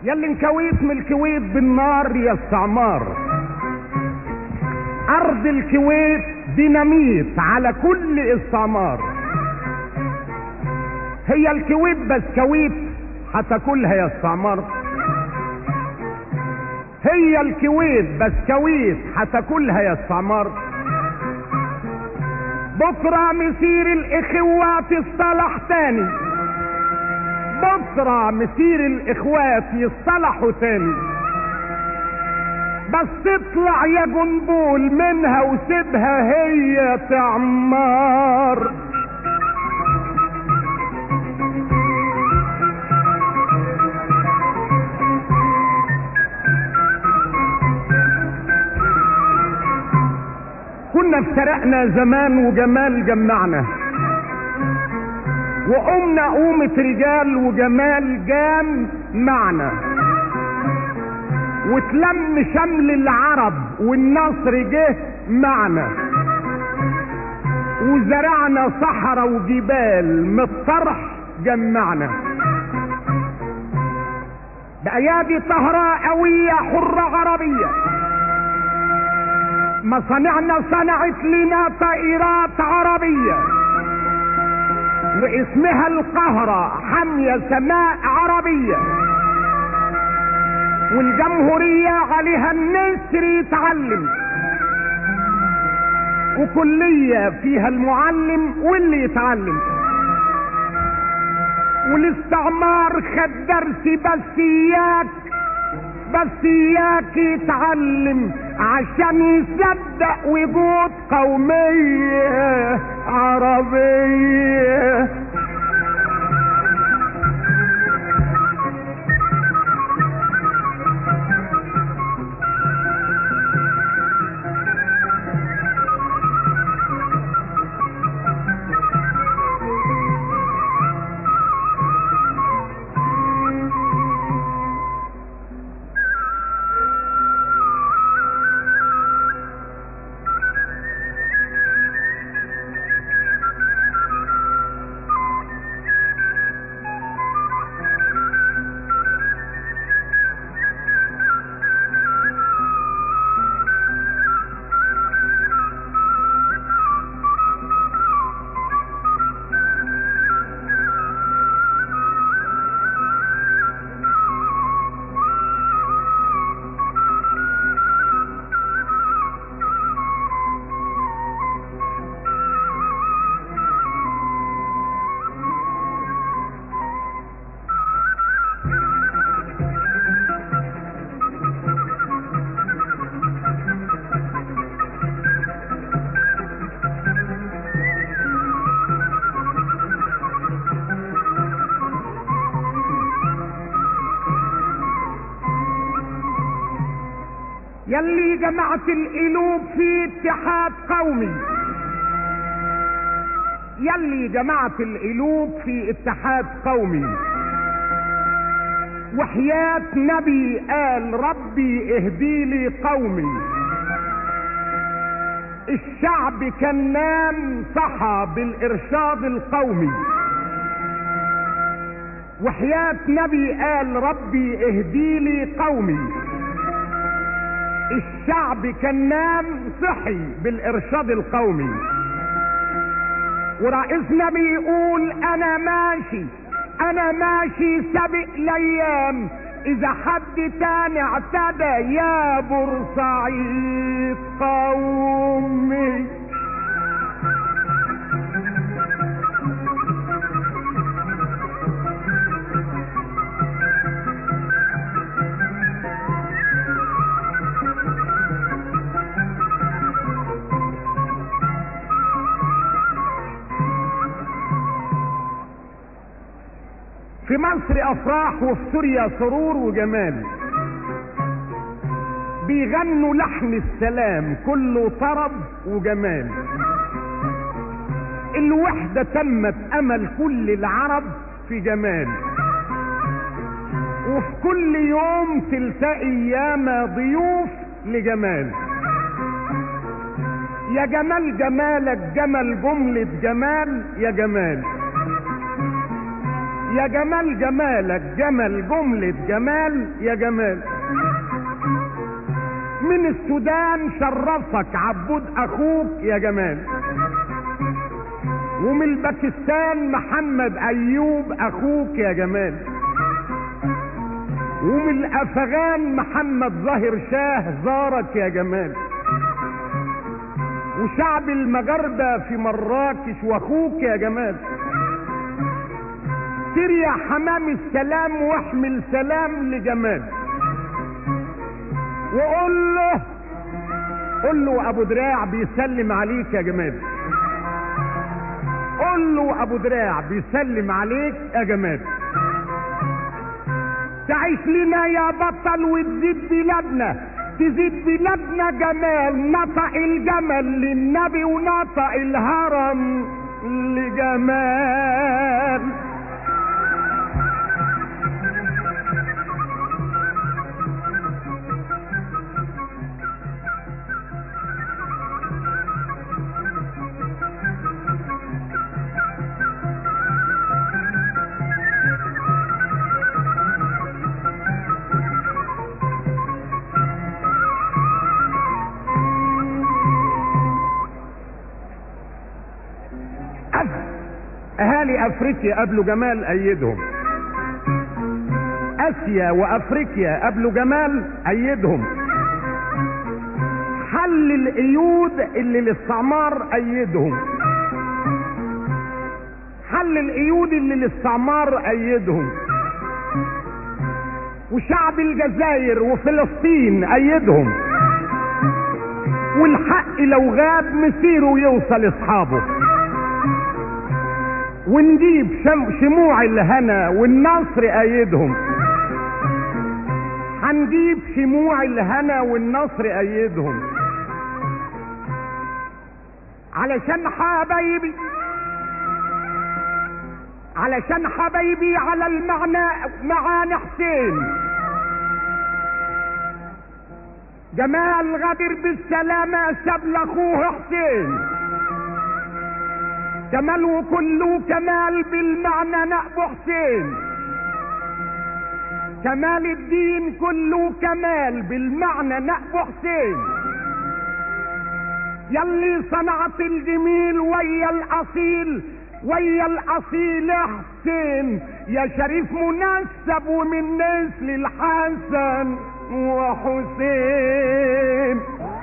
ياللي انكويت من الكويت بالنار يا استعمار ارض الكويت ديناميت على كل استعمار هي الكويت بسكويت هتاكلها يا استعمار هي الكويت بسكويت هتاكلها يا استعمار بكرة مسير الاخوات يصطلح تاني بكرة مسير الاخوات يصطلحوا تاني بس تطلع يا جنبول منها وسيبها هي تعمار كنا افترقنا زمان وجمال جمعنا وقمنا قومة رجال وجمال جام معنا وتلم شمل العرب والنصر جه معنا وزرعنا صحراء وجبال من الطرح جمعنا بأيادي طهراء قوية حرة عربية مصانعنا صنعت لنا طائرات عربية واسمها القهرة حامية سماء عربية والجمهورية عليها النسر يتعلم وكلية فيها المعلم واللي يتعلم والاستعمار خد درس بس اياك بس اياك يتعلم عشان يصدق وجود قومية عربية يلي جمعت القلوب في اتحاد قومي يلي جمعت القلوب في اتحاد قومي وحياة نبي قال ربي اهدي لي قومي الشعب كان نام صحى بالارشاد القومي وحياة نبي قال ربي اهدي لي قومي الشعب كان نام صحي بالارشاد القومي ورئيسنا بيقول انا ماشي انا ماشي سابق الايام اذا حد تاني اعتدى يا بورسعيد قومي في مصر افراح وفي سوريا سرور وجمال بيغنوا لحن السلام كله طرب وجمال الوحدة تمت امل كل العرب في جمال وفي كل يوم تلتقي ياما ضيوف لجمال يا جمال جمالك جمل جملة جمال يا جمال يا جمال جمالك جمل جملة جمال يا جمال من السودان شرفك عبود اخوك يا جمال ومن الباكستان محمد ايوب اخوك يا جمال ومن الافغان محمد ظاهر شاه زارك يا جمال وشعب المغاربة في مراكش واخوك يا جمال سير يا حمام السلام واحمل سلام لجمال وقول له قول له ابو دراع بيسلم عليك يا جمال قول له ابو دراع بيسلم عليك يا جمال تعيش لنا يا بطل وتزيد بلادنا تزيد بلادنا جمال نطق الجمل للنبي ونطق الهرم لجمال اهالي افريقيا قبلوا جمال ايدهم اسيا وافريقيا قبلوا جمال ايدهم حل القيود اللي الاستعمار ايدهم حل القيود اللي الاستعمار ايدهم وشعب الجزائر وفلسطين ايدهم والحق لو غاب مسيره يوصل اصحابه ونجيب شم شموع الهنا والنصر ايدهم هنجيب شموع الهنا والنصر ايدهم علشان حبايبي علشان حبايبي على المعنى معانا حسين جمال غدر بالسلامة ساب لاخوه حسين كمال وكله كمال بالمعنى نأبو حسين كمال الدين كله كمال بالمعنى نأبو حسين يلي صنعت الجميل ويا الأصيل ويا الأصيل حسين يا شريف منسب ومن نسل الحسن وحسين